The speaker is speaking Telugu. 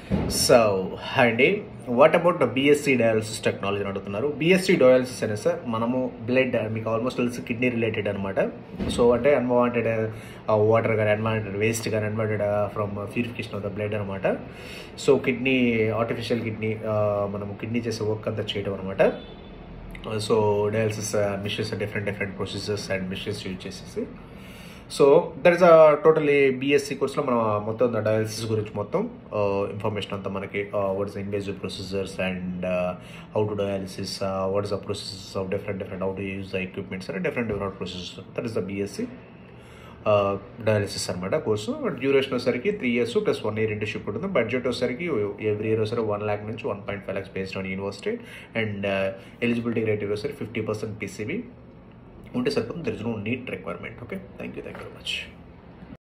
సో హాయ్ అండి what about BSc dialysis technology అడుగుతున్నారు బీఎస్సీ డయాలసిస్ అనే సార్ మనము బ్లడ్ మీకు ఆల్మోస్ట్ తెలిసి కిడ్నీ రిలేటెడ్ అనమాట సో అంటే అన్వాంటెడ్ వాటర్ కానీ అన్వాంటెడ్ వేస్ట్ కానీ unwanted from purification of the blood అనమాట సో కిడ్నీ ఆర్టిఫిషియల్ కిడ్నీ మనము కిడ్నీ చేసే వర్క్ అంతా చేయడం అనమాట so dialysis machines different different procedures and machines use చేసేసి so that is totally BSc కోర్స్లో మనం మొత్తం డయాలసిస్ గురించి మొత్తం ఇన్ఫర్మేషన్ అంతా మనకి what is invasive procedures and how to dialysis what is the processes of different different how to use the equipments and different different processes that is the BSc dialysis అనమాట కోర్సు డ్యూరేషన్ వచ్చేసరికి three years plus one year internship ఉంటుంది బడ్జెట్ వచ్చేసరికి ఎవ్రీ ఇయర్ వచ్చేసరికి వన్ ల్యాక్ నుంచి one point five lakhs based on university and eligibility criteria వచ్చేసరికి ఫిఫ్టీ పర్సెంట్ పీసీబీ ఉంటే సరిపోతుంది there is no NEET requirement okay thank you thank you very much